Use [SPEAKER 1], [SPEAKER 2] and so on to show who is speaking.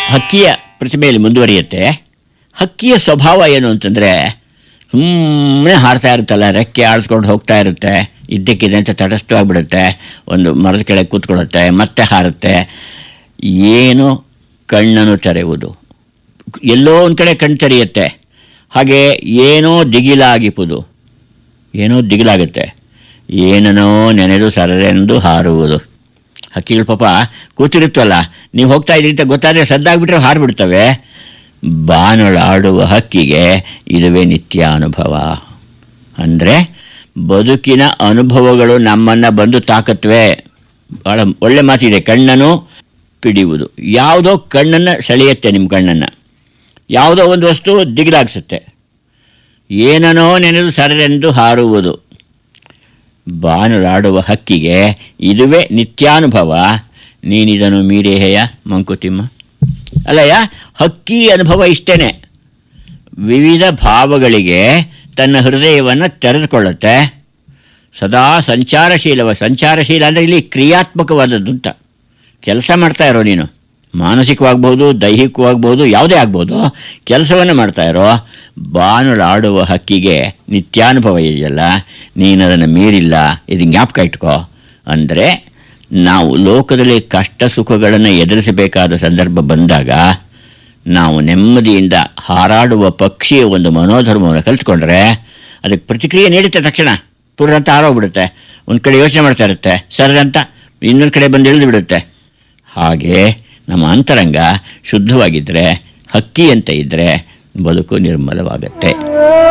[SPEAKER 1] ಹಕ್ಕಿಯ ಪ್ರತಿಭೆಯಲ್ಲಿ ಮುಂದುವರಿಯುತ್ತೆ ಹಕ್ಕಿಯ ಸ್ವಭಾವ ಏನು ಅಂತಂದರೆ ಸುಮ್ಮನೆ ಹಾರ್ತಾ ಇರುತ್ತಲ್ಲ ರೆಕ್ಕೆ ಆಡಿಸ್ಕೊಂಡು ಹೋಗ್ತಾ ಇರುತ್ತೆ ಇದ್ದಕ್ಕಿದೆ ಅಂತ ತಟಸ್ಥವಾಗಿಬಿಡುತ್ತೆ ಒಂದು ಮರದ ಕೆಳಗೆ ಕೂತ್ಕೊಳ್ಳುತ್ತೆ ಮತ್ತೆ ಹಾರುತ್ತೆ ಏನು ಕಣ್ಣನ್ನು ತೆರೆಯುವುದು ಎಲ್ಲೋ ಒಂದು ಕಡೆ ಕಣ್ಣು ತೆರೆಯುತ್ತೆ ಹಾಗೆ ಏನೋ ದಿಗಿಲಾಗಿಪುದು ಏನೋ ದಿಗಿಲಾಗುತ್ತೆ ಏನನೋ ನೆನೆದು ಸರರೆಂದು ಹಾರುವುದು ಹಕ್ಕಿಗಳು ಪಾಪ ಕೂತಿರುತ್ತಲ್ಲ ನೀವು ಹೋಗ್ತಾ ಇದ್ದೀರಿ ಅಂತ ಗೊತ್ತಾದರೆ ಸದ್ದಾಗ್ಬಿಟ್ರೆ ಹಾರಿಬಿಡ್ತವೆ ಬಾನಳಾಡುವ ಹಕ್ಕಿಗೆ ಇದುವೇ ನಿತ್ಯ ಅನುಭವ ಅಂದರೆ ಬದುಕಿನ ಅನುಭವಗಳು ನಮ್ಮನ್ನು ಬಂದು ತಾಕತ್ವೆ ಭಾಳ ಒಳ್ಳೆ ಮಾತಿದೆ ಕಣ್ಣನ್ನು ಪಿಡಿಯುವುದು ಯಾವುದೋ ಕಣ್ಣನ್ನು ಸೆಳೆಯುತ್ತೆ ನಿಮ್ಮ ಕಣ್ಣನ್ನು ಯಾವುದೋ ಒಂದು ವಸ್ತು ದಿಗಿಲಾಗಿಸುತ್ತೆ ಏನನೋ ನೆನೆದು ಸರರೆಂದು ಹಾರುವುದು ಬಾನುಲಾಡುವ ಹಕ್ಕಿಗೆ ಇದುವೇ ನಿತ್ಯಾನುಭವ ನೀನಿದನು ಮೀರೇಹೆಯ ಮಂಕುತಿಮ್ಮ ಅಲ್ಲಯ್ಯ ಹಕ್ಕಿ ಅನುಭವ ಇಷ್ಟೇನೆ ವಿವಿಧ ಭಾವಗಳಿಗೆ ತನ್ನ ಹೃದಯವನ್ನು ತೆರೆದುಕೊಳ್ಳುತ್ತೆ ಸದಾ ಸಂಚಾರಶೀಲವ ಸಂಚಾರಶೀಲ ಅಂದರೆ ಇಲ್ಲಿ ಕ್ರಿಯಾತ್ಮಕವಾದದ್ದು ಅಂತ ಕೆಲಸ ಮಾಡ್ತಾ ಇರೋ ನೀನು ಮಾನಸಿಕವಾಗ್ಬೋದು ದೈಹಿಕವಾಗ್ಬೋದು ಯಾವುದೇ ಆಗ್ಬೋದು ಕೆಲಸವನ್ನು ಮಾಡ್ತಾ ಇರೋ ಬಾನುಲಾಡುವ ಹಕ್ಕಿಗೆ ನಿತ್ಯಾನುಭವ ಇದೆಯಲ್ಲ ನೀನು ಅದನ್ನು ಮೀರಿಲ್ಲ ಇದು ಜ್ಞಾಪಕ ಇಟ್ಕೋ ಅಂದರೆ ನಾವು ಲೋಕದಲ್ಲಿ ಕಷ್ಟ ಸುಖಗಳನ್ನು ಎದುರಿಸಬೇಕಾದ ಸಂದರ್ಭ ಬಂದಾಗ ನಾವು ನೆಮ್ಮದಿಯಿಂದ ಹಾರಾಡುವ ಪಕ್ಷಿಯ ಒಂದು ಮನೋಧರ್ಮವನ್ನು ಕಲಿತ್ಕೊಂಡ್ರೆ ಅದಕ್ಕೆ ಪ್ರತಿಕ್ರಿಯೆ ನೀಡುತ್ತೆ ತಕ್ಷಣ ಪುರ್ರಂತ ಹಾರೋಗ್ಬಿಡುತ್ತೆ ಒಂದು ಕಡೆ ಯೋಚನೆ ಮಾಡ್ತಾ ಇರುತ್ತೆ ಸರಂತ ಇನ್ನೊಂದು ಕಡೆ ಬಂದು ಇಳಿದು ಬಿಡುತ್ತೆ ಹಾಗೆ ನಮ್ಮ ಅಂತರಂಗ ಶುದ್ಧವಾಗಿದ್ದರೆ ಹಕ್ಕಿ ಅಂತ ಇದ್ದರೆ ಬದುಕು ನಿರ್ಮಲವಾಗುತ್ತೆ